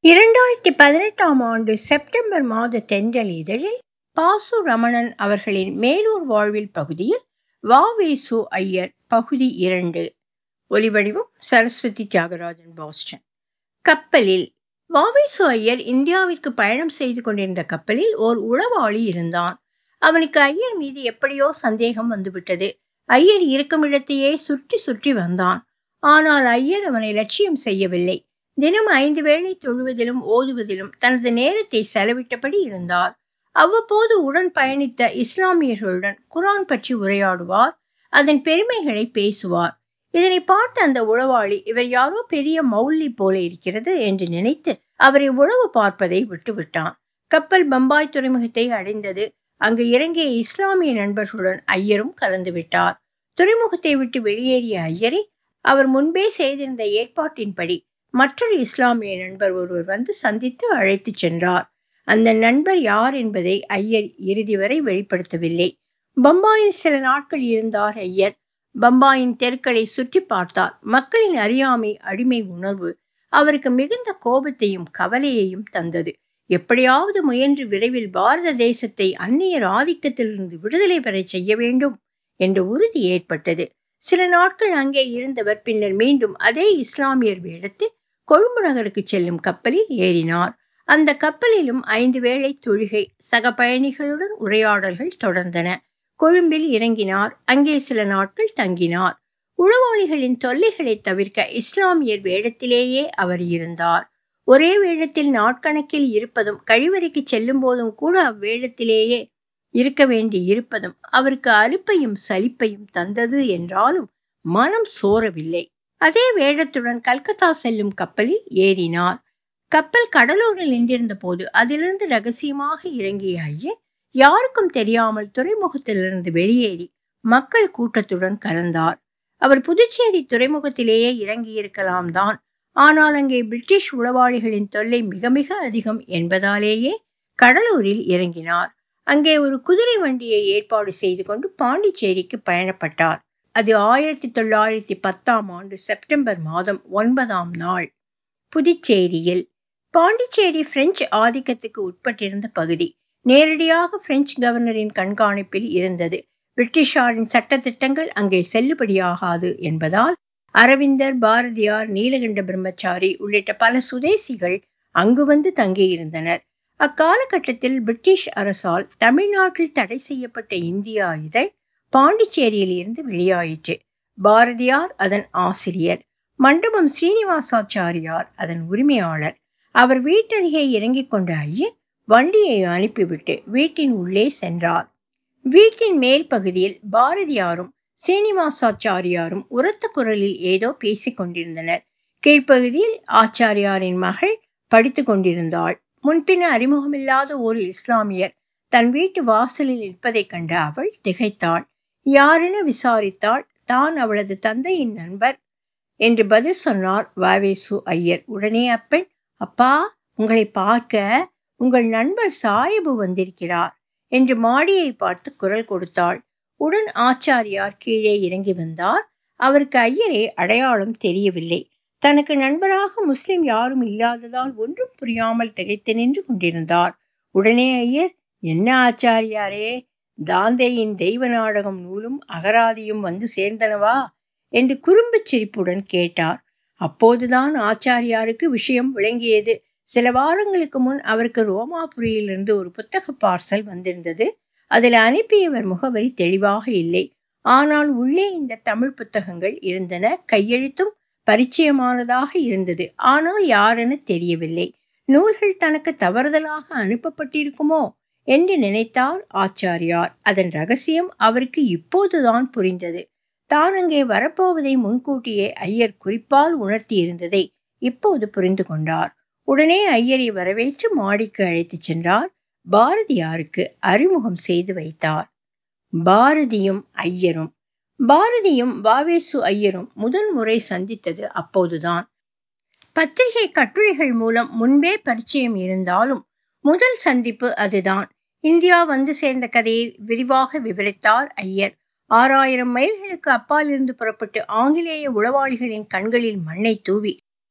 இரண்டாயிரத்தி பதினெட்டாம் ஆண்டு செப்டம்பர் மாத தென்றல் இதழில் பாசு ரமணன் அவர்களின் மேலூர் வாழ்வில் பகுதியில் வாவேசு ஐயர் பகுதி இரண்டு ஒலிவடிவம் சரஸ்வதி தியாகராஜன் பாஸ்டன் கப்பலில் வாவேசு ஐயர் இந்தியாவிற்கு பயணம் செய்து கொண்டிருந்த கப்பலில் ஓர் உளவாளி இருந்தான் அவனுக்கு ஐயர் மீது எப்படியோ சந்தேகம் வந்துவிட்டது ஐயர் இருக்கும் இடத்தையே சுற்றி சுற்றி வந்தான் ஆனால் ஐயர் அவனை லட்சியம் செய்யவில்லை தினம் ஐந்து வேளை தொழுவதிலும் ஓதுவதிலும் தனது நேரத்தை செலவிட்டபடி இருந்தார் அவ்வப்போது உடன் பயணித்த இஸ்லாமியர்களுடன் குரான் பற்றி உரையாடுவார் அதன் பெருமைகளை பேசுவார் இதனை பார்த்த அந்த உளவாளி இவர் யாரோ பெரிய மௌல்லி போல இருக்கிறது என்று நினைத்து அவரை உழவு பார்ப்பதை விட்டுவிட்டான் கப்பல் பம்பாய் துறைமுகத்தை அடைந்தது அங்கு இறங்கிய இஸ்லாமிய நண்பர்களுடன் ஐயரும் கலந்து விட்டார் துறைமுகத்தை விட்டு வெளியேறிய ஐயரை அவர் முன்பே செய்திருந்த ஏற்பாட்டின்படி மற்றொரு இஸ்லாமிய நண்பர் ஒருவர் வந்து சந்தித்து அழைத்து சென்றார் அந்த நண்பர் யார் என்பதை ஐயர் இறுதி வரை வெளிப்படுத்தவில்லை பம்பாயில் சில நாட்கள் இருந்தார் ஐயர் பம்பாயின் தெருக்களை சுற்றி பார்த்தார் மக்களின் அறியாமை அடிமை உணர்வு அவருக்கு மிகுந்த கோபத்தையும் கவலையையும் தந்தது எப்படியாவது முயன்று விரைவில் பாரத தேசத்தை அந்நியர் ஆதிக்கத்திலிருந்து விடுதலை பெற செய்ய வேண்டும் என்ற உறுதி ஏற்பட்டது சில நாட்கள் அங்கே இருந்தவர் பின்னர் மீண்டும் அதே இஸ்லாமியர் வேடத்தில் கொழும்பு நகருக்கு செல்லும் கப்பலில் ஏறினார் அந்த கப்பலிலும் ஐந்து வேளை தொழுகை சக பயணிகளுடன் உரையாடல்கள் தொடர்ந்தன கொழும்பில் இறங்கினார் அங்கே சில நாட்கள் தங்கினார் உளவாளிகளின் தொல்லைகளை தவிர்க்க இஸ்லாமியர் வேடத்திலேயே அவர் இருந்தார் ஒரே வேடத்தில் நாட்கணக்கில் இருப்பதும் கழிவறைக்கு செல்லும் போதும் கூட அவ்வேடத்திலேயே இருக்க வேண்டி இருப்பதும் அவருக்கு அலுப்பையும் சலிப்பையும் தந்தது என்றாலும் மனம் சோரவில்லை அதே வேடத்துடன் கல்கத்தா செல்லும் கப்பலில் ஏறினார் கப்பல் கடலூரில் நின்றிருந்த போது அதிலிருந்து ரகசியமாக இறங்கிய ஐயர் யாருக்கும் தெரியாமல் துறைமுகத்திலிருந்து வெளியேறி மக்கள் கூட்டத்துடன் கலந்தார் அவர் புதுச்சேரி துறைமுகத்திலேயே இறங்கி இருக்கலாம் தான் ஆனால் அங்கே பிரிட்டிஷ் உளவாளிகளின் தொல்லை மிக மிக அதிகம் என்பதாலேயே கடலூரில் இறங்கினார் அங்கே ஒரு குதிரை வண்டியை ஏற்பாடு செய்து கொண்டு பாண்டிச்சேரிக்கு பயணப்பட்டார் அது ஆயிரத்தி தொள்ளாயிரத்தி பத்தாம் ஆண்டு செப்டம்பர் மாதம் ஒன்பதாம் நாள் புதுச்சேரியில் பாண்டிச்சேரி பிரெஞ்சு ஆதிக்கத்துக்கு உட்பட்டிருந்த பகுதி நேரடியாக பிரெஞ்சு கவர்னரின் கண்காணிப்பில் இருந்தது பிரிட்டிஷாரின் சட்டத்திட்டங்கள் அங்கே செல்லுபடியாகாது என்பதால் அரவிந்தர் பாரதியார் நீலகண்ட பிரம்மச்சாரி உள்ளிட்ட பல சுதேசிகள் அங்கு வந்து தங்கியிருந்தனர் அக்காலகட்டத்தில் பிரிட்டிஷ் அரசால் தமிழ்நாட்டில் தடை செய்யப்பட்ட இந்தியா இதழ் பாண்டிச்சேரியில் இருந்து வெளியாயிற்று பாரதியார் அதன் ஆசிரியர் மண்டபம் ஸ்ரீனிவாசாச்சாரியார் அதன் உரிமையாளர் அவர் வீட்டருகே இறங்கிக் கொண்ட ஐயர் வண்டியை அனுப்பிவிட்டு வீட்டின் உள்ளே சென்றார் வீட்டின் மேல் பகுதியில் பாரதியாரும் சீனிவாசாச்சாரியாரும் உரத்த குரலில் ஏதோ பேசிக் கொண்டிருந்தனர் கீழ்ப்பகுதியில் ஆச்சாரியாரின் மகள் படித்து கொண்டிருந்தாள் முன்பின் அறிமுகமில்லாத ஒரு இஸ்லாமியர் தன் வீட்டு வாசலில் நிற்பதைக் கண்ட அவள் திகைத்தாள் யாரென விசாரித்தாள் தான் அவளது தந்தையின் நண்பர் என்று பதில் சொன்னார் வாவேசு ஐயர் உடனே அப்பெண் அப்பா உங்களை பார்க்க உங்கள் நண்பர் சாயிபு வந்திருக்கிறார் என்று மாடியை பார்த்து குரல் கொடுத்தாள் உடன் ஆச்சாரியார் கீழே இறங்கி வந்தார் அவருக்கு ஐயரே அடையாளம் தெரியவில்லை தனக்கு நண்பராக முஸ்லிம் யாரும் இல்லாததால் ஒன்றும் புரியாமல் திகைத்து நின்று கொண்டிருந்தார் உடனே ஐயர் என்ன ஆச்சாரியாரே தாந்தேயின் தெய்வ நாடகம் நூலும் அகராதியும் வந்து சேர்ந்தனவா என்று குறும்புச் சிரிப்புடன் கேட்டார் அப்போதுதான் ஆச்சாரியாருக்கு விஷயம் விளங்கியது சில வாரங்களுக்கு முன் அவருக்கு ரோமாபுரியிலிருந்து ஒரு புத்தக பார்சல் வந்திருந்தது அதில் அனுப்பியவர் முகவரி தெளிவாக இல்லை ஆனால் உள்ளே இந்த தமிழ் புத்தகங்கள் இருந்தன கையெழுத்தும் பரிச்சயமானதாக இருந்தது ஆனால் யாரென தெரியவில்லை நூல்கள் தனக்கு தவறுதலாக அனுப்பப்பட்டிருக்குமோ என்று நினைத்தார் ஆச்சாரியார் அதன் ரகசியம் அவருக்கு இப்போதுதான் புரிந்தது தான் அங்கே வரப்போவதை முன்கூட்டியே ஐயர் குறிப்பால் உணர்த்தி இருந்ததை இப்போது புரிந்து கொண்டார் உடனே ஐயரை வரவேற்று மாடிக்கு அழைத்துச் சென்றார் பாரதியாருக்கு அறிமுகம் செய்து வைத்தார் பாரதியும் ஐயரும் பாரதியும் வாவேசு ஐயரும் முதல் முறை சந்தித்தது அப்போதுதான் பத்திரிகை கட்டுரைகள் மூலம் முன்பே பரிச்சயம் இருந்தாலும் முதல் சந்திப்பு அதுதான் இந்தியா வந்து சேர்ந்த கதையை விரிவாக விவரித்தார் ஐயர் ஆறாயிரம் மைல்களுக்கு அப்பால் இருந்து புறப்பட்டு ஆங்கிலேய உளவாளிகளின் கண்களில் மண்ணை தூவி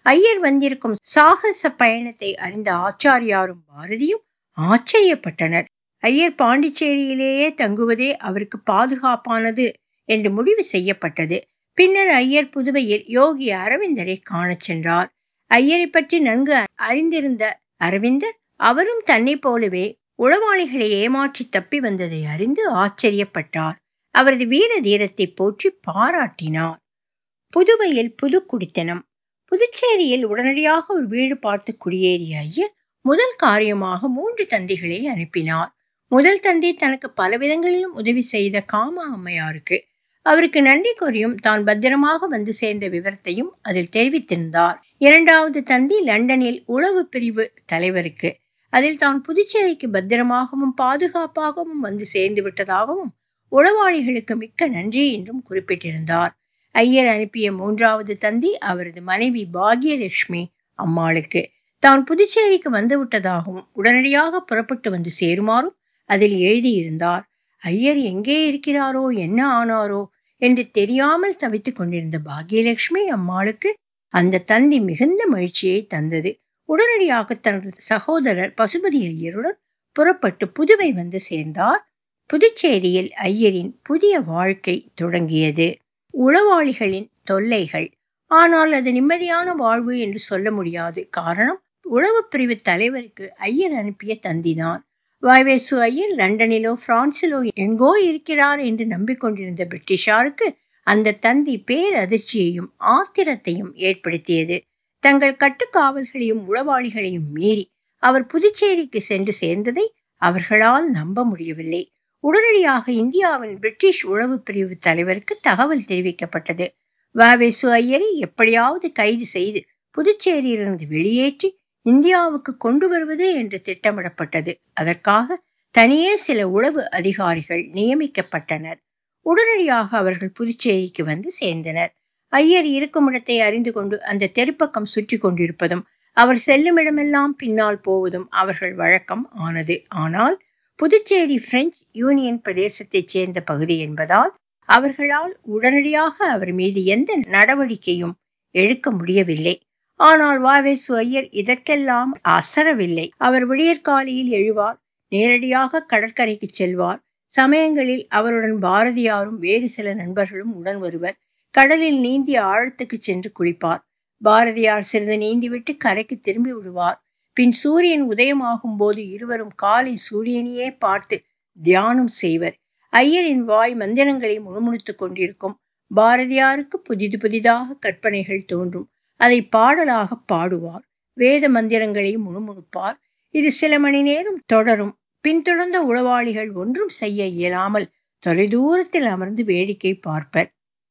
ஐயர் வந்திருக்கும் சாகச பயணத்தை அறிந்த ஆச்சாரியாரும் பாரதியும் ஆச்சரியப்பட்டனர் ஐயர் பாண்டிச்சேரியிலேயே தங்குவதே அவருக்கு பாதுகாப்பானது என்று முடிவு செய்யப்பட்டது பின்னர் ஐயர் புதுவையில் யோகி அரவிந்தரை காணச் சென்றார் ஐயரை பற்றி நன்கு அறிந்திருந்த அரவிந்தர் அவரும் தன்னை போலவே உளவாளிகளை ஏமாற்றி தப்பி வந்ததை அறிந்து ஆச்சரியப்பட்டார் அவரது வீர தீரத்தை போற்றி பாராட்டினார் புதுவையில் புது குடித்தனம் புதுச்சேரியில் உடனடியாக ஒரு வீடு பார்த்து குடியேறிய ஐயர் முதல் காரியமாக மூன்று தந்திகளை அனுப்பினார் முதல் தந்தை தனக்கு பல விதங்களிலும் உதவி செய்த காமா அம்மையாருக்கு அவருக்கு நன்றி கூறியும் தான் பத்திரமாக வந்து சேர்ந்த விவரத்தையும் அதில் தெரிவித்திருந்தார் இரண்டாவது தந்தி லண்டனில் உளவு பிரிவு தலைவருக்கு அதில் தான் புதுச்சேரிக்கு பத்திரமாகவும் பாதுகாப்பாகவும் வந்து சேர்ந்து விட்டதாகவும் உளவாளிகளுக்கு மிக்க நன்றி என்றும் குறிப்பிட்டிருந்தார் ஐயர் அனுப்பிய மூன்றாவது தந்தி அவரது மனைவி பாக்யலட்சுமி அம்மாளுக்கு தான் புதுச்சேரிக்கு வந்து விட்டதாகவும் உடனடியாக புறப்பட்டு வந்து சேருமாறும் அதில் எழுதியிருந்தார் ஐயர் எங்கே இருக்கிறாரோ என்ன ஆனாரோ என்று தெரியாமல் தவித்துக் கொண்டிருந்த பாக்யலட்சுமி அம்மாளுக்கு அந்த தந்தி மிகுந்த மகிழ்ச்சியை தந்தது உடனடியாக தனது சகோதரர் பசுபதி ஐயருடன் புறப்பட்டு புதுவை வந்து சேர்ந்தார் புதுச்சேரியில் ஐயரின் புதிய வாழ்க்கை தொடங்கியது உளவாளிகளின் தொல்லைகள் ஆனால் அது நிம்மதியான வாழ்வு என்று சொல்ல முடியாது காரணம் உளவு பிரிவு தலைவருக்கு ஐயர் அனுப்பிய தந்திதான் வாய்வேசு ஐயர் லண்டனிலோ பிரான்சிலோ எங்கோ இருக்கிறார் என்று நம்பிக்கொண்டிருந்த பிரிட்டிஷாருக்கு அந்த தந்தி பேரதிர்ச்சியையும் ஆத்திரத்தையும் ஏற்படுத்தியது தங்கள் கட்டுக்காவல்களையும் உளவாளிகளையும் மீறி அவர் புதுச்சேரிக்கு சென்று சேர்ந்ததை அவர்களால் நம்ப முடியவில்லை உடனடியாக இந்தியாவின் பிரிட்டிஷ் உளவு பிரிவு தலைவருக்கு தகவல் தெரிவிக்கப்பட்டது வாவேசு ஐயரை எப்படியாவது கைது செய்து புதுச்சேரியிலிருந்து வெளியேற்றி இந்தியாவுக்கு கொண்டு வருவது என்று திட்டமிடப்பட்டது அதற்காக தனியே சில உளவு அதிகாரிகள் நியமிக்கப்பட்டனர் உடனடியாக அவர்கள் புதுச்சேரிக்கு வந்து சேர்ந்தனர் ஐயர் இருக்கும் இடத்தை அறிந்து கொண்டு அந்த தெருப்பக்கம் சுற்றி கொண்டிருப்பதும் அவர் செல்லும் இடமெல்லாம் பின்னால் போவதும் அவர்கள் வழக்கம் ஆனது ஆனால் புதுச்சேரி பிரெஞ்சு யூனியன் பிரதேசத்தைச் சேர்ந்த பகுதி என்பதால் அவர்களால் உடனடியாக அவர் மீது எந்த நடவடிக்கையும் எடுக்க முடியவில்லை ஆனால் வாவேசு ஐயர் இதற்கெல்லாம் அசரவில்லை அவர் விடியற்காலையில் எழுவார் நேரடியாக கடற்கரைக்கு செல்வார் சமயங்களில் அவருடன் பாரதியாரும் வேறு சில நண்பர்களும் உடன் வருவர் கடலில் நீந்தி ஆழத்துக்கு சென்று குளிப்பார் பாரதியார் சிறிது நீந்திவிட்டு கரைக்கு திரும்பி விடுவார் பின் சூரியன் உதயமாகும் போது இருவரும் காலை சூரியனையே பார்த்து தியானம் செய்வர் ஐயரின் வாய் மந்திரங்களை முணுமுணுத்துக் கொண்டிருக்கும் பாரதியாருக்கு புதிது புதிதாக கற்பனைகள் தோன்றும் அதை பாடலாக பாடுவார் வேத மந்திரங்களை முணுமுணுப்பார் இது சில மணி நேரம் தொடரும் பின்தொடர்ந்த உளவாளிகள் ஒன்றும் செய்ய இயலாமல் தொலைதூரத்தில் அமர்ந்து வேடிக்கை பார்ப்பர்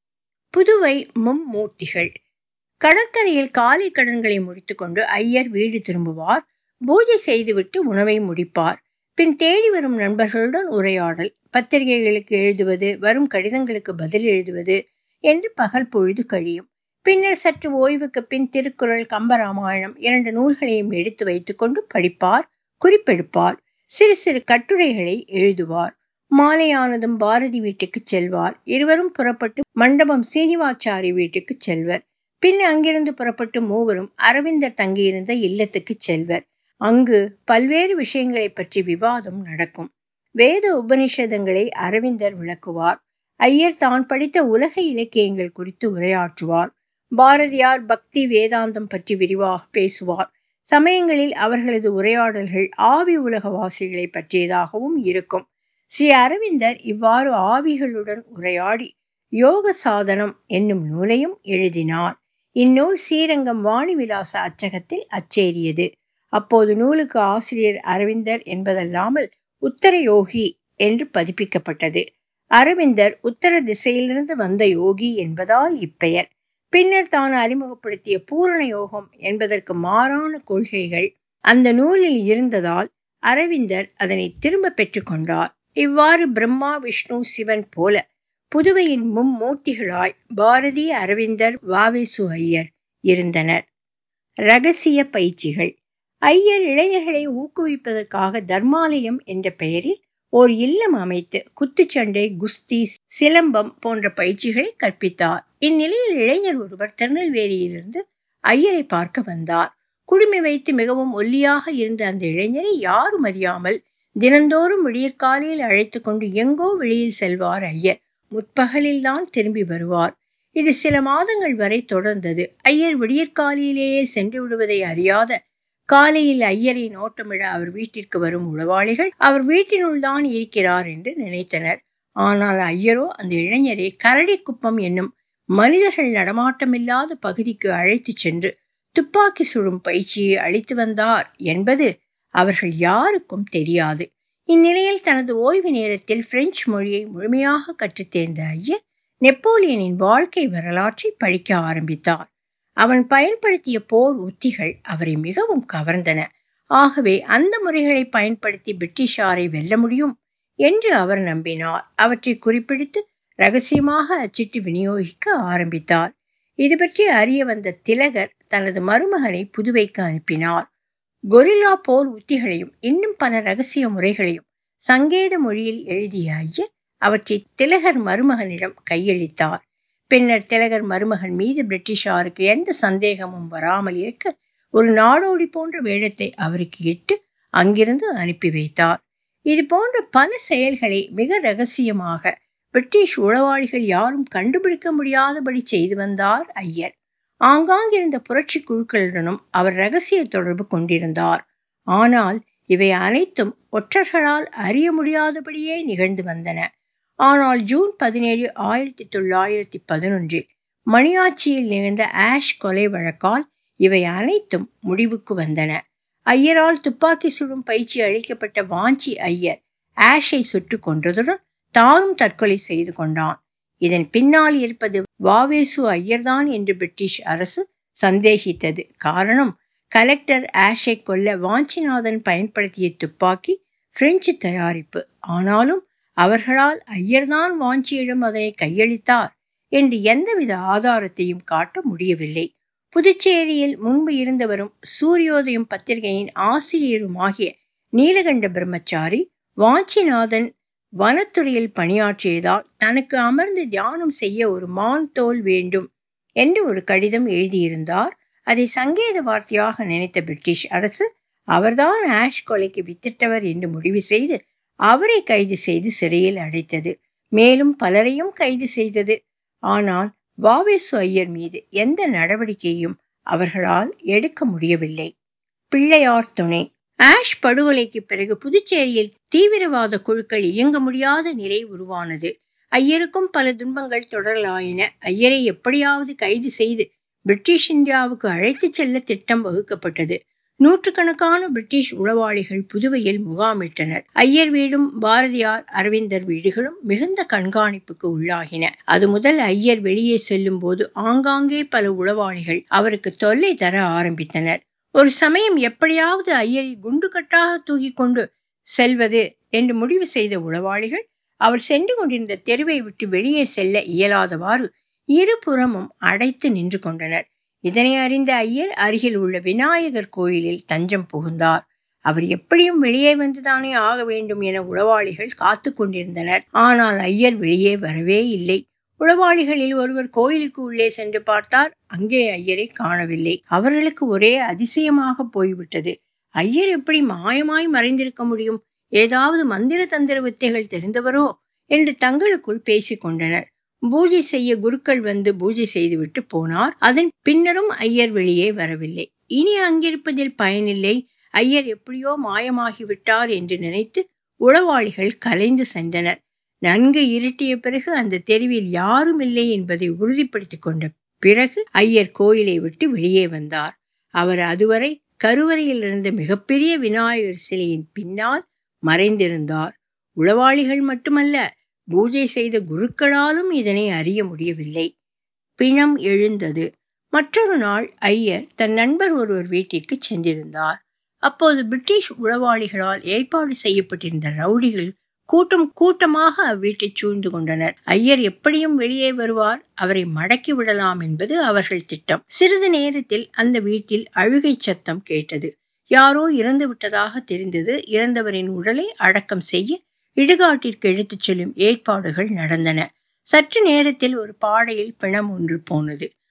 புதுவை மும்மூர்த்திகள் கடற்கரையில் காலை கடன்களை முடித்துக்கொண்டு ஐயர் வீடு திரும்புவார் பூஜை செய்துவிட்டு உணவை முடிப்பார் பின் தேடி வரும் நண்பர்களுடன் உரையாடல் பத்திரிகைகளுக்கு எழுதுவது வரும் கடிதங்களுக்கு பதில் எழுதுவது என்று பகல் பொழுது கழியும் பின்னர் சற்று ஓய்வுக்கு பின் திருக்குறள் கம்பராமாயணம் இரண்டு நூல்களையும் எடுத்து வைத்துக்கொண்டு படிப்பார் குறிப்பெடுப்பார் சிறு சிறு கட்டுரைகளை எழுதுவார் மாலையானதும் பாரதி வீட்டுக்கு செல்வார் இருவரும் புறப்பட்டு மண்டபம் சீனிவாச்சாரி வீட்டுக்கு செல்வர் பின் அங்கிருந்து புறப்பட்டு மூவரும் அரவிந்தர் தங்கியிருந்த இல்லத்துக்கு செல்வர் அங்கு பல்வேறு விஷயங்களை பற்றி விவாதம் நடக்கும் வேத உபனிஷதங்களை அரவிந்தர் விளக்குவார் ஐயர் தான் படித்த உலக இலக்கியங்கள் குறித்து உரையாற்றுவார் பாரதியார் பக்தி வேதாந்தம் பற்றி விரிவாக பேசுவார் சமயங்களில் அவர்களது உரையாடல்கள் ஆவி உலகவாசிகளை பற்றியதாகவும் இருக்கும் ஸ்ரீ அரவிந்தர் இவ்வாறு ஆவிகளுடன் உரையாடி யோக சாதனம் என்னும் நூலையும் எழுதினார் இந்நூல் ஸ்ரீரங்கம் வாணிவிலாச அச்சகத்தில் அச்சேறியது அப்போது நூலுக்கு ஆசிரியர் அரவிந்தர் என்பதல்லாமல் உத்தர யோகி என்று பதிப்பிக்கப்பட்டது அரவிந்தர் உத்தர திசையிலிருந்து வந்த யோகி என்பதால் இப்பெயர் பின்னர் தான் அறிமுகப்படுத்திய பூரண யோகம் என்பதற்கு மாறான கொள்கைகள் அந்த நூலில் இருந்ததால் அரவிந்தர் அதனை திரும்ப பெற்றுக்கொண்டார் இவ்வாறு பிரம்மா விஷ்ணு சிவன் போல புதுவையின் மும்மூர்த்திகளாய் பாரதி அரவிந்தர் வாவேசு ஐயர் இருந்தனர் ரகசிய பயிற்சிகள் ஐயர் இளைஞர்களை ஊக்குவிப்பதற்காக தர்மாலயம் என்ற பெயரில் ஓர் இல்லம் அமைத்து குத்துச்சண்டை குஸ்தி சிலம்பம் போன்ற பயிற்சிகளை கற்பித்தார் இந்நிலையில் இளைஞர் ஒருவர் திருநெல்வேலியிலிருந்து ஐயரை பார்க்க வந்தார் குடுமி வைத்து மிகவும் ஒல்லியாக இருந்த அந்த இளைஞரை யாரும் அறியாமல் தினந்தோறும் விடியற்காலையில் அழைத்து கொண்டு எங்கோ வெளியில் செல்வார் ஐயர் முற்பகலில் தான் திரும்பி வருவார் இது சில மாதங்கள் வரை தொடர்ந்தது ஐயர் விடியற்காலையிலேயே சென்று விடுவதை அறியாத காலையில் ஐயரை நோட்டமிட அவர் வீட்டிற்கு வரும் உளவாளிகள் அவர் வீட்டினுள் தான் இருக்கிறார் என்று நினைத்தனர் ஆனால் ஐயரோ அந்த இளைஞரை கரடிக்குப்பம் என்னும் மனிதர்கள் நடமாட்டமில்லாத பகுதிக்கு அழைத்துச் சென்று துப்பாக்கி சுடும் பயிற்சியை அளித்து வந்தார் என்பது அவர்கள் யாருக்கும் தெரியாது இந்நிலையில் தனது ஓய்வு நேரத்தில் பிரெஞ்சு மொழியை முழுமையாக கற்றுத் தேர்ந்த ஐயர் நெப்போலியனின் வாழ்க்கை வரலாற்றை படிக்க ஆரம்பித்தார் அவன் பயன்படுத்திய போர் உத்திகள் அவரை மிகவும் கவர்ந்தன ஆகவே அந்த முறைகளை பயன்படுத்தி பிரிட்டிஷாரை வெல்ல முடியும் என்று அவர் நம்பினார் அவற்றை குறிப்பிடித்து ரகசியமாக அச்சிட்டு விநியோகிக்க ஆரம்பித்தார் இது பற்றி அறிய வந்த திலகர் தனது மருமகனை புதுவைக்கு அனுப்பினார் கொரில்லா போர் உத்திகளையும் இன்னும் பல ரகசிய முறைகளையும் சங்கேத மொழியில் எழுதிய ஐயர் அவற்றை திலகர் மருமகனிடம் கையளித்தார் பின்னர் திலகர் மருமகன் மீது பிரிட்டிஷாருக்கு எந்த சந்தேகமும் வராமல் இருக்க ஒரு நாடோடி போன்ற வேடத்தை அவருக்கு இட்டு அங்கிருந்து அனுப்பி வைத்தார் இது போன்ற பல செயல்களை மிக ரகசியமாக பிரிட்டிஷ் உளவாளிகள் யாரும் கண்டுபிடிக்க முடியாதபடி செய்து வந்தார் ஐயர் ஆங்காங்கிருந்த புரட்சி குழுக்களுடனும் அவர் ரகசிய தொடர்பு கொண்டிருந்தார் ஆனால் இவை அனைத்தும் ஒற்றர்களால் அறிய முடியாதபடியே நிகழ்ந்து வந்தன ஆனால் ஜூன் பதினேழு ஆயிரத்தி தொள்ளாயிரத்தி பதினொன்றில் மணியாட்சியில் நிகழ்ந்த ஆஷ் கொலை வழக்கால் இவை அனைத்தும் முடிவுக்கு வந்தன ஐயரால் துப்பாக்கி சுடும் பயிற்சி அளிக்கப்பட்ட வாஞ்சி ஐயர் ஆஷை சுட்டு கொன்றதுடன் தானும் தற்கொலை செய்து கொண்டான் இதன் பின்னால் இருப்பது வாவேசு ஐயர்தான் என்று பிரிட்டிஷ் அரசு சந்தேகித்தது காரணம் கலெக்டர் ஆஷை கொல்ல வாஞ்சிநாதன் பயன்படுத்திய துப்பாக்கி பிரெஞ்சு தயாரிப்பு ஆனாலும் அவர்களால் ஐயர்தான் வாஞ்சியிடம் அதனை கையளித்தார் என்று எந்தவித ஆதாரத்தையும் காட்ட முடியவில்லை புதுச்சேரியில் முன்பு இருந்தவரும் சூரியோதயம் பத்திரிகையின் ஆசிரியருமாகிய நீலகண்ட பிரம்மச்சாரி வாஞ்சிநாதன் வனத்துறையில் பணியாற்றியதால் தனக்கு அமர்ந்து தியானம் செய்ய ஒரு மான் தோல் வேண்டும் என்று ஒரு கடிதம் எழுதியிருந்தார் அதை சங்கேத வார்த்தையாக நினைத்த பிரிட்டிஷ் அரசு அவர்தான் ஆஷ் கொலைக்கு வித்திட்டவர் என்று முடிவு செய்து அவரை கைது செய்து சிறையில் அடைத்தது மேலும் பலரையும் கைது செய்தது ஆனால் வாவேசு ஐயர் மீது எந்த நடவடிக்கையும் அவர்களால் எடுக்க முடியவில்லை பிள்ளையார் துணை ஆஷ் படுகொலைக்கு பிறகு புதுச்சேரியில் தீவிரவாத குழுக்கள் இயங்க முடியாத நிலை உருவானது ஐயருக்கும் பல துன்பங்கள் தொடரலாயின ஐயரை எப்படியாவது கைது செய்து பிரிட்டிஷ் இந்தியாவுக்கு அழைத்துச் செல்ல திட்டம் வகுக்கப்பட்டது நூற்றுக்கணக்கான பிரிட்டிஷ் உளவாளிகள் புதுவையில் முகாமிட்டனர் ஐயர் வீடும் பாரதியார் அரவிந்தர் வீடுகளும் மிகுந்த கண்காணிப்புக்கு உள்ளாகின அது முதல் ஐயர் வெளியே செல்லும் போது ஆங்காங்கே பல உளவாளிகள் அவருக்கு தொல்லை தர ஆரம்பித்தனர் ஒரு சமயம் எப்படியாவது ஐயரை குண்டு கட்டாக தூக்கி கொண்டு செல்வது என்று முடிவு செய்த உளவாளிகள் அவர் சென்று கொண்டிருந்த தெருவை விட்டு வெளியே செல்ல இயலாதவாறு இருபுறமும் அடைத்து நின்று கொண்டனர் இதனை அறிந்த ஐயர் அருகில் உள்ள விநாயகர் கோயிலில் தஞ்சம் புகுந்தார் அவர் எப்படியும் வெளியே வந்துதானே ஆக வேண்டும் என உளவாளிகள் காத்து கொண்டிருந்தனர் ஆனால் ஐயர் வெளியே வரவே இல்லை உளவாளிகளில் ஒருவர் கோயிலுக்கு உள்ளே சென்று பார்த்தார் அங்கே ஐயரை காணவில்லை அவர்களுக்கு ஒரே அதிசயமாக போய்விட்டது ஐயர் எப்படி மாயமாய் மறைந்திருக்க முடியும் ஏதாவது மந்திர தந்திர வித்தைகள் தெரிந்தவரோ என்று தங்களுக்குள் பேசிக் கொண்டனர் பூஜை செய்ய குருக்கள் வந்து பூஜை செய்துவிட்டு போனார் அதன் பின்னரும் ஐயர் வெளியே வரவில்லை இனி அங்கிருப்பதில் பயனில்லை ஐயர் எப்படியோ மாயமாகிவிட்டார் என்று நினைத்து உளவாளிகள் கலைந்து சென்றனர் நன்கு இருட்டிய பிறகு அந்த தெருவில் யாரும் இல்லை என்பதை உறுதிப்படுத்திக் கொண்ட பிறகு ஐயர் கோயிலை விட்டு வெளியே வந்தார் அவர் அதுவரை கருவறையில் இருந்த மிகப்பெரிய விநாயகர் சிலையின் பின்னால் மறைந்திருந்தார் உளவாளிகள் மட்டுமல்ல பூஜை செய்த குருக்களாலும் இதனை அறிய முடியவில்லை பிணம் எழுந்தது மற்றொரு நாள் ஐயர் தன் நண்பர் ஒருவர் வீட்டிற்கு சென்றிருந்தார் அப்போது பிரிட்டிஷ் உளவாளிகளால் ஏற்பாடு செய்யப்பட்டிருந்த ரவுடிகள் கூட்டம் கூட்டமாக அவ்வீட்டை சூழ்ந்து கொண்டனர் ஐயர் எப்படியும் வெளியே வருவார் அவரை மடக்கி விடலாம் என்பது அவர்கள் திட்டம் சிறிது நேரத்தில் அந்த வீட்டில் அழுகை சத்தம் கேட்டது யாரோ இறந்து விட்டதாக தெரிந்தது இறந்தவரின் உடலை அடக்கம் செய்ய இடுகாட்டிற்கு இழுத்துச் செல்லும் ஏற்பாடுகள் நடந்தன சற்று நேரத்தில் ஒரு பாடையில் பிணம் ஒன்று போனது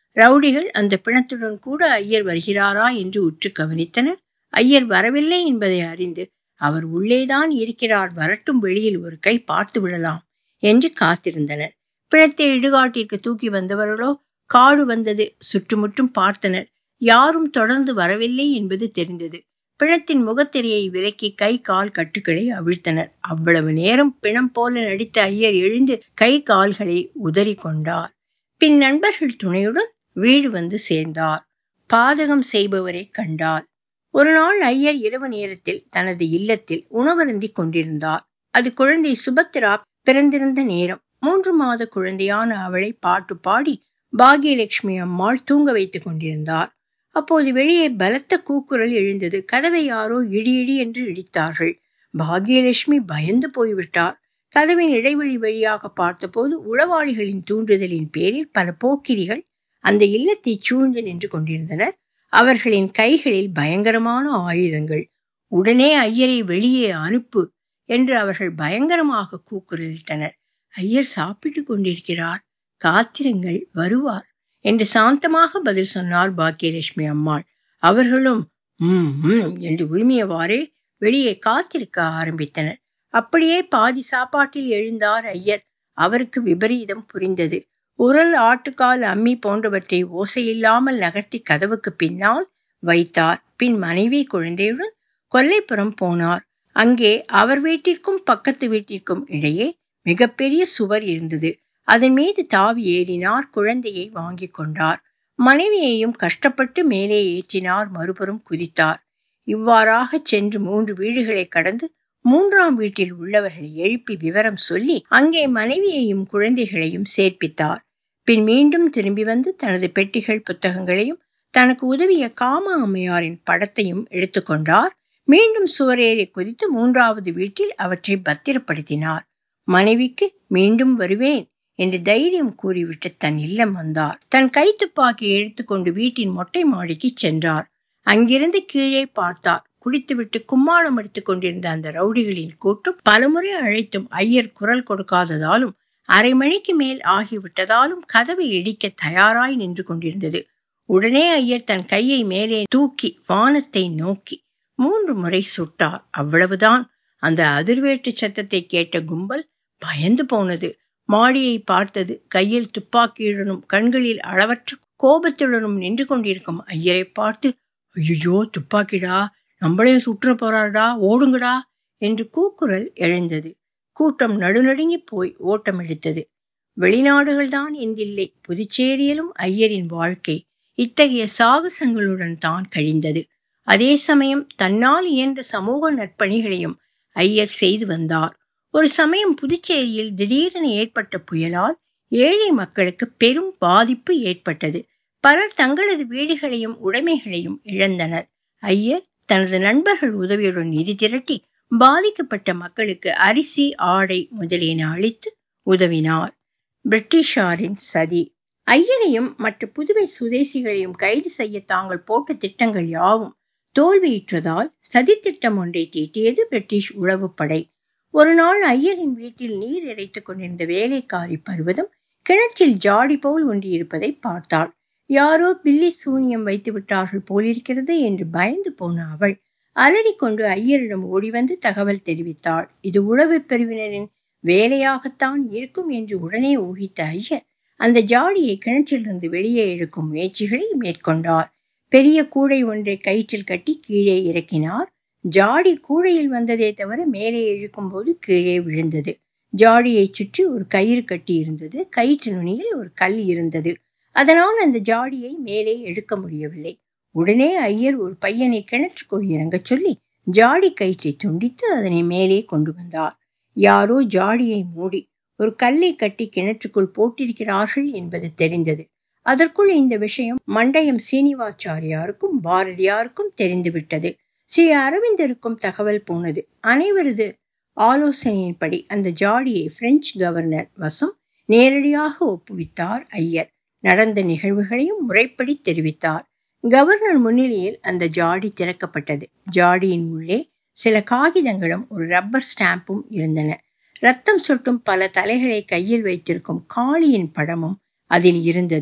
ரவுடிகள் அந்த பிணத்துடன் கூட ஐயர் வருகிறாரா என்று உற்று கவனித்தனர் ஐயர் வரவில்லை என்பதை அறிந்து அவர் உள்ளேதான் இருக்கிறார் வரட்டும் வெளியில் ஒரு கை பார்த்து விடலாம் என்று காத்திருந்தனர் பிணத்தை இடுகாட்டிற்கு தூக்கி வந்தவர்களோ காடு வந்தது சுற்றுமுற்றும் பார்த்தனர் யாரும் தொடர்ந்து வரவில்லை என்பது தெரிந்தது பிணத்தின் முகத்திரையை விலக்கி கை கால் கட்டுக்களை அவிழ்த்தனர் அவ்வளவு நேரம் பிணம் போல நடித்த ஐயர் எழுந்து கை கால்களை உதறி கொண்டார் பின் நண்பர்கள் துணையுடன் வீடு வந்து சேர்ந்தார் பாதகம் செய்பவரை கண்டார் ஒரு நாள் ஐயர் இரவு நேரத்தில் தனது இல்லத்தில் உணவருந்தி கொண்டிருந்தார் அது குழந்தை சுபத்ரா பிறந்திருந்த நேரம் மூன்று மாத குழந்தையான அவளை பாட்டு பாடி பாகியலட்சுமி அம்மாள் தூங்க வைத்துக் கொண்டிருந்தார் அப்போது வெளியே பலத்த கூக்குரல் எழுந்தது கதவை யாரோ இடி இடி என்று இடித்தார்கள் பாகியலட்சுமி பயந்து போய்விட்டார் கதவின் இடைவெளி வழியாக பார்த்தபோது உளவாளிகளின் தூண்டுதலின் பேரில் பல போக்கிரிகள் அந்த இல்லத்தை சூழ்ந்து நின்று கொண்டிருந்தனர் அவர்களின் கைகளில் பயங்கரமான ஆயுதங்கள் உடனே ஐயரை வெளியே அனுப்பு என்று அவர்கள் பயங்கரமாக கூக்குரலிட்டனர் ஐயர் சாப்பிட்டு கொண்டிருக்கிறார் காத்திருங்கள் வருவார் என்று சாந்தமாக பதில் சொன்னார் பாக்கியலட்சுமி அம்மாள் அவர்களும் உம் உம் என்று உரிமையவாறே வெளியே காத்திருக்க ஆரம்பித்தனர் அப்படியே பாதி சாப்பாட்டில் எழுந்தார் ஐயர் அவருக்கு விபரீதம் புரிந்தது உரல் ஆட்டுக்கால் அம்மி போன்றவற்றை ஓசையில்லாமல் நகர்த்தி கதவுக்கு பின்னால் வைத்தார் பின் மனைவி குழந்தையுடன் கொல்லைப்புறம் போனார் அங்கே அவர் வீட்டிற்கும் பக்கத்து வீட்டிற்கும் இடையே மிகப்பெரிய சுவர் இருந்தது அதன் மீது தாவி ஏறினார் குழந்தையை வாங்கி கொண்டார் மனைவியையும் கஷ்டப்பட்டு மேலே ஏற்றினார் மறுபுறம் குதித்தார் இவ்வாறாக சென்று மூன்று வீடுகளை கடந்து மூன்றாம் வீட்டில் உள்ளவர்களை எழுப்பி விவரம் சொல்லி அங்கே மனைவியையும் குழந்தைகளையும் சேர்ப்பித்தார் பின் மீண்டும் திரும்பி வந்து தனது பெட்டிகள் புத்தகங்களையும் தனக்கு உதவிய காமா அம்மையாரின் படத்தையும் எடுத்துக்கொண்டார் மீண்டும் சுவரேறி குதித்து மூன்றாவது வீட்டில் அவற்றை பத்திரப்படுத்தினார் மனைவிக்கு மீண்டும் வருவேன் என்று தைரியம் கூறிவிட்டு தன் இல்லம் வந்தார் தன் கைத்துப்பாக்கியை எடுத்துக்கொண்டு வீட்டின் மொட்டை மாடிக்கு சென்றார் அங்கிருந்து கீழே பார்த்தார் குடித்துவிட்டு கும்மாளம் எடுத்துக் கொண்டிருந்த அந்த ரவுடிகளின் கூட்டம் பலமுறை அழைத்தும் ஐயர் குரல் கொடுக்காததாலும் அரை மணிக்கு மேல் ஆகிவிட்டதாலும் கதவை இடிக்க தயாராய் நின்று கொண்டிருந்தது உடனே ஐயர் தன் கையை மேலே தூக்கி வானத்தை நோக்கி மூன்று முறை சுட்டார் அவ்வளவுதான் அந்த அதிர்வேட்டு சத்தத்தை கேட்ட கும்பல் பயந்து போனது மாடியை பார்த்தது கையில் துப்பாக்கியுடனும் கண்களில் அளவற்ற கோபத்துடனும் நின்று கொண்டிருக்கும் ஐயரை பார்த்து ஐயோ துப்பாக்கிடா நம்மளையும் சுற்ற போறாடா ஓடுங்கடா என்று கூக்குரல் எழுந்தது கூட்டம் நடுநடுங்கி போய் ஓட்டம் எடுத்தது வெளிநாடுகள் தான் என்கில்லை புதுச்சேரியிலும் ஐயரின் வாழ்க்கை இத்தகைய சாகசங்களுடன் தான் கழிந்தது அதே சமயம் தன்னால் இயன்ற சமூக நற்பணிகளையும் ஐயர் செய்து வந்தார் ஒரு சமயம் புதுச்சேரியில் திடீரென ஏற்பட்ட புயலால் ஏழை மக்களுக்கு பெரும் பாதிப்பு ஏற்பட்டது பலர் தங்களது வீடுகளையும் உடைமைகளையும் இழந்தனர் ஐயர் தனது நண்பர்கள் உதவியுடன் நிதி திரட்டி பாதிக்கப்பட்ட மக்களுக்கு அரிசி ஆடை முதலியன அளித்து உதவினார் பிரிட்டிஷாரின் சதி ஐயரையும் மற்ற புதுவை சுதேசிகளையும் கைது செய்ய தாங்கள் போட்ட திட்டங்கள் யாவும் தோல்வியுற்றதால் சதித்திட்டம் ஒன்றை தீட்டியது பிரிட்டிஷ் உளவுப்படை ஒரு நாள் ஐயரின் வீட்டில் நீர் இறைத்துக் கொண்டிருந்த வேலைக்காரி பருவதம் கிணற்றில் ஜாடி போல் ஒன்றி இருப்பதை பார்த்தாள் யாரோ பில்லி சூனியம் வைத்து விட்டார்கள் போலிருக்கிறது என்று பயந்து போன அவள் அலறிக்கொண்டு ஐயரிடம் ஓடி வந்து தகவல் தெரிவித்தாள் இது உளவு பிரிவினரின் வேலையாகத்தான் இருக்கும் என்று உடனே ஊகித்த ஐயர் அந்த ஜாடியை கிணற்றிலிருந்து வெளியே இழுக்கும் முயற்சிகளை மேற்கொண்டார் பெரிய கூடை ஒன்றை கயிற்றில் கட்டி கீழே இறக்கினார் ஜாடி கூடையில் வந்ததே தவிர மேலே இழுக்கும் போது கீழே விழுந்தது ஜாடியை சுற்றி ஒரு கயிறு கட்டி இருந்தது கயிற்று நுனியில் ஒரு கல் இருந்தது அதனால் அந்த ஜாடியை மேலே எடுக்க முடியவில்லை உடனே ஐயர் ஒரு பையனை கிணற்றுக்குள் இறங்கச் சொல்லி ஜாடி கயிற்றை துண்டித்து அதனை மேலே கொண்டு வந்தார் யாரோ ஜாடியை மூடி ஒரு கல்லை கட்டி கிணற்றுக்குள் போட்டிருக்கிறார்கள் என்பது தெரிந்தது அதற்குள் இந்த விஷயம் மண்டயம் சீனிவாச்சாரியாருக்கும் பாரதியாருக்கும் தெரிந்துவிட்டது ஸ்ரீ அரவிந்தருக்கும் தகவல் போனது அனைவரது ஆலோசனையின்படி அந்த ஜாடியை பிரெஞ்சு கவர்னர் வசம் நேரடியாக ஒப்புவித்தார் ஐயர் நடந்த நிகழ்வுகளையும் முறைப்படி தெரிவித்தார் கவர்னர் முன்னிலையில் அந்த ஜாடி திறக்கப்பட்டது ஜாடியின் உள்ளே சில காகிதங்களும் ஒரு ரப்பர் ஸ்டாம்பும் இருந்தன ரத்தம் சொட்டும் பல தலைகளை கையில் வைத்திருக்கும் காளியின் படமும் அதில் இருந்தது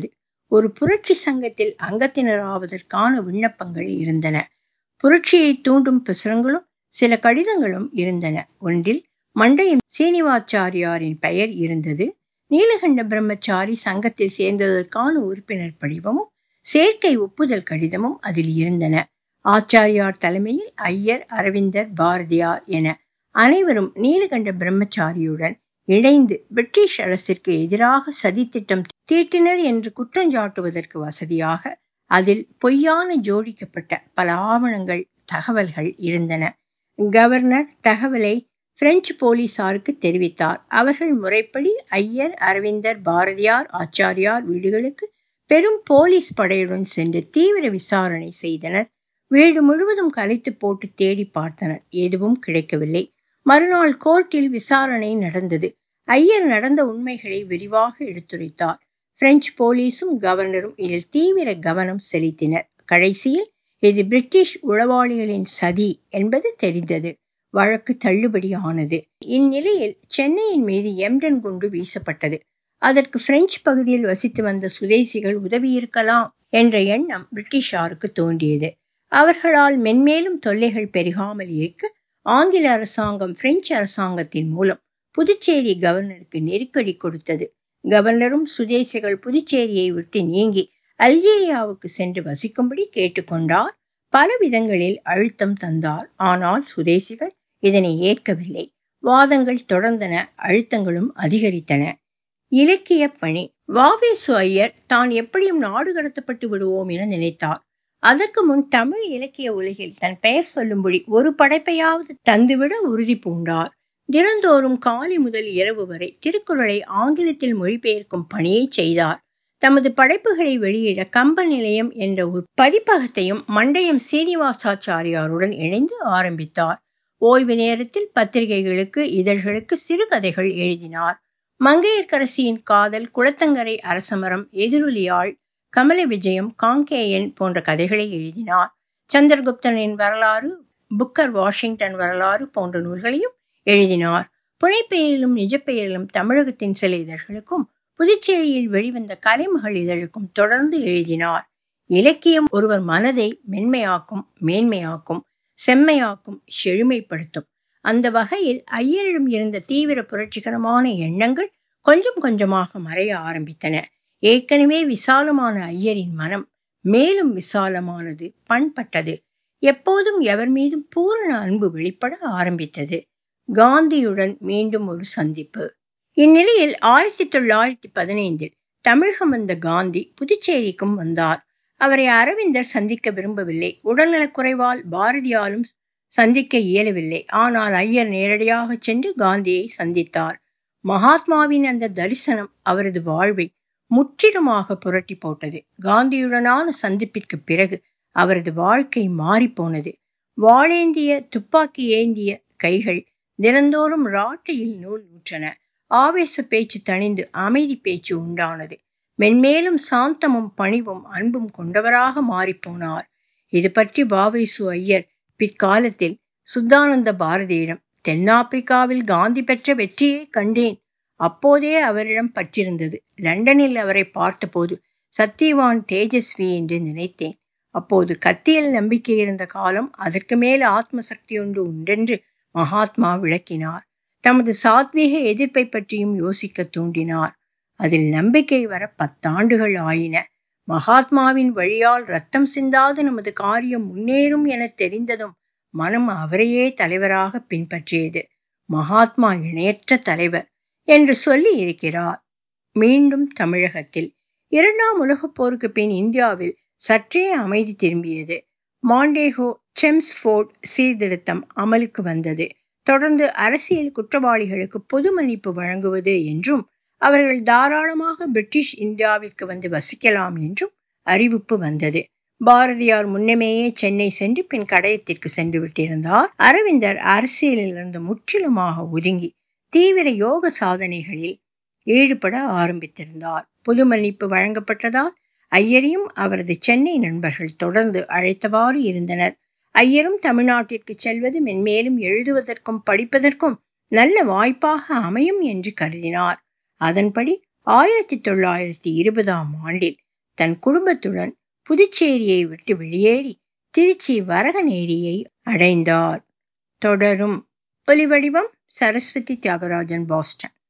ஒரு புரட்சி சங்கத்தில் அங்கத்தினராவதற்கான விண்ணப்பங்கள் இருந்தன புரட்சியை தூண்டும் பிசுரங்களும் சில கடிதங்களும் இருந்தன ஒன்றில் மண்டையம் சீனிவாச்சாரியாரின் பெயர் இருந்தது நீலகண்ட பிரம்மச்சாரி சங்கத்தில் சேர்ந்ததற்கான உறுப்பினர் படிவமும் சேர்க்கை ஒப்புதல் கடிதமும் அதில் இருந்தன ஆச்சாரியார் தலைமையில் ஐயர் அரவிந்தர் பாரதியார் என அனைவரும் நீலகண்ட பிரம்மச்சாரியுடன் இணைந்து பிரிட்டிஷ் அரசிற்கு எதிராக சதித்திட்டம் தீட்டினர் என்று குற்றஞ்சாட்டுவதற்கு வசதியாக அதில் பொய்யான ஜோடிக்கப்பட்ட பல ஆவணங்கள் தகவல்கள் இருந்தன கவர்னர் தகவலை பிரெஞ்சு போலீசாருக்கு தெரிவித்தார் அவர்கள் முறைப்படி ஐயர் அரவிந்தர் பாரதியார் ஆச்சாரியார் வீடுகளுக்கு பெரும் போலீஸ் படையுடன் சென்று தீவிர விசாரணை செய்தனர் வீடு முழுவதும் கலைத்து போட்டு தேடி பார்த்தனர் எதுவும் கிடைக்கவில்லை மறுநாள் கோர்ட்டில் விசாரணை நடந்தது ஐயர் நடந்த உண்மைகளை விரிவாக எடுத்துரைத்தார் பிரெஞ்சு போலீஸும் கவர்னரும் இதில் தீவிர கவனம் செலுத்தினர் கடைசியில் இது பிரிட்டிஷ் உளவாளிகளின் சதி என்பது தெரிந்தது வழக்கு தள்ளுபடி ஆனது இந்நிலையில் சென்னையின் மீது எம்டன் குண்டு வீசப்பட்டது அதற்கு பிரெஞ்சு பகுதியில் வசித்து வந்த சுதேசிகள் உதவியிருக்கலாம் என்ற எண்ணம் பிரிட்டிஷாருக்கு தோன்றியது அவர்களால் மென்மேலும் தொல்லைகள் பெருகாமல் இருக்க ஆங்கில அரசாங்கம் பிரெஞ்சு அரசாங்கத்தின் மூலம் புதுச்சேரி கவர்னருக்கு நெருக்கடி கொடுத்தது கவர்னரும் சுதேசிகள் புதுச்சேரியை விட்டு நீங்கி அல்ஜீரியாவுக்கு சென்று வசிக்கும்படி கேட்டுக்கொண்டார் பல விதங்களில் அழுத்தம் தந்தார் ஆனால் சுதேசிகள் இதனை ஏற்கவில்லை வாதங்கள் தொடர்ந்தன அழுத்தங்களும் அதிகரித்தன இலக்கிய பணி வாவேசு ஐயர் தான் எப்படியும் நாடு கடத்தப்பட்டு விடுவோம் என நினைத்தார் அதற்கு முன் தமிழ் இலக்கிய உலகில் தன் பெயர் சொல்லும்படி ஒரு படைப்பையாவது தந்துவிட உறுதி பூண்டார் தினந்தோறும் காலை முதல் இரவு வரை திருக்குறளை ஆங்கிலத்தில் மொழிபெயர்க்கும் பணியை செய்தார் தமது படைப்புகளை வெளியிட கம்ப நிலையம் என்ற ஒரு பதிப்பகத்தையும் மண்டையம் சீனிவாசாச்சாரியாருடன் இணைந்து ஆரம்பித்தார் ஓய்வு நேரத்தில் பத்திரிகைகளுக்கு இதழ்களுக்கு சிறுகதைகள் எழுதினார் மங்கையர்க்கரசியின் காதல் குளத்தங்கரை அரசமரம் எதிரொலியாள் கமல விஜயம் காங்கேயன் போன்ற கதைகளை எழுதினார் சந்திரகுப்தனின் வரலாறு புக்கர் வாஷிங்டன் வரலாறு போன்ற நூல்களையும் எழுதினார் புனைப்பெயரிலும் நிஜப்பெயரிலும் தமிழகத்தின் சில இதழ்களுக்கும் புதுச்சேரியில் வெளிவந்த கலைமகள் இதழுக்கும் தொடர்ந்து எழுதினார் இலக்கியம் ஒருவர் மனதை மென்மையாக்கும் மேன்மையாக்கும் செம்மையாக்கும் செழுமைப்படுத்தும் அந்த வகையில் ஐயரிடம் இருந்த தீவிர புரட்சிகரமான எண்ணங்கள் கொஞ்சம் கொஞ்சமாக மறைய ஆரம்பித்தன ஏற்கனவே விசாலமான ஐயரின் மனம் மேலும் விசாலமானது பண்பட்டது எப்போதும் எவர் மீதும் பூரண அன்பு வெளிப்பட ஆரம்பித்தது காந்தியுடன் மீண்டும் ஒரு சந்திப்பு இந்நிலையில் ஆயிரத்தி தொள்ளாயிரத்தி பதினைந்தில் தமிழகம் வந்த காந்தி புதுச்சேரிக்கும் வந்தார் அவரை அரவிந்தர் சந்திக்க விரும்பவில்லை உடல்நலக்குறைவால் பாரதியாலும் சந்திக்க இயலவில்லை ஆனால் ஐயர் நேரடியாக சென்று காந்தியை சந்தித்தார் மகாத்மாவின் அந்த தரிசனம் அவரது வாழ்வை முற்றிலுமாக புரட்டி போட்டது காந்தியுடனான சந்திப்பிற்கு பிறகு அவரது வாழ்க்கை மாறிப்போனது வாளேந்திய துப்பாக்கி ஏந்திய கைகள் தினந்தோறும் ராட்டையில் நூல் நூற்றன ஆவேச பேச்சு தணிந்து அமைதி பேச்சு உண்டானது மென்மேலும் சாந்தமும் பணிவும் அன்பும் கொண்டவராக மாறிப்போனார் இது பற்றி பாவேசு ஐயர் பிற்காலத்தில் சுத்தானந்த பாரதியிடம் தென்னாப்பிரிக்காவில் காந்தி பெற்ற வெற்றியை கண்டேன் அப்போதே அவரிடம் பற்றிருந்தது லண்டனில் அவரை பார்த்தபோது சத்தியவான் தேஜஸ்வி என்று நினைத்தேன் அப்போது கத்தியில் நம்பிக்கை இருந்த காலம் அதற்கு மேல் ஆத்ம சக்தி ஒன்று உண்டென்று மகாத்மா விளக்கினார் தமது சாத்வீக எதிர்ப்பை பற்றியும் யோசிக்க தூண்டினார் அதில் நம்பிக்கை வர பத்தாண்டுகள் ஆயின மகாத்மாவின் வழியால் ரத்தம் சிந்தாத நமது காரியம் முன்னேறும் என தெரிந்ததும் மனம் அவரையே தலைவராக பின்பற்றியது மகாத்மா இணையற்ற தலைவர் என்று சொல்லி இருக்கிறார் மீண்டும் தமிழகத்தில் இரண்டாம் உலகப் போருக்கு பின் இந்தியாவில் சற்றே அமைதி திரும்பியது மாண்டேகோ செம்ஸ்போர்ட் சீர்திருத்தம் அமலுக்கு வந்தது தொடர்ந்து அரசியல் குற்றவாளிகளுக்கு பொது மன்னிப்பு வழங்குவது என்றும் அவர்கள் தாராளமாக பிரிட்டிஷ் இந்தியாவிற்கு வந்து வசிக்கலாம் என்றும் அறிவிப்பு வந்தது பாரதியார் முன்னமேயே சென்னை சென்று பின் கடையத்திற்கு சென்று விட்டிருந்தார் அரவிந்தர் அரசியலிலிருந்து முற்றிலுமாக ஒதுங்கி தீவிர யோக சாதனைகளில் ஈடுபட ஆரம்பித்திருந்தார் பொது மன்னிப்பு வழங்கப்பட்டதால் ஐயரையும் அவரது சென்னை நண்பர்கள் தொடர்ந்து அழைத்தவாறு இருந்தனர் ஐயரும் தமிழ்நாட்டிற்கு செல்வது மென்மேலும் எழுதுவதற்கும் படிப்பதற்கும் நல்ல வாய்ப்பாக அமையும் என்று கருதினார் அதன்படி ஆயிரத்தி தொள்ளாயிரத்தி இருபதாம் ஆண்டில் தன் குடும்பத்துடன் புதுச்சேரியை விட்டு வெளியேறி திருச்சி வரகநேரியை அடைந்தார் தொடரும் ஒலிவடிவம் சரஸ்வதி தியாகராஜன் பாஸ்டன்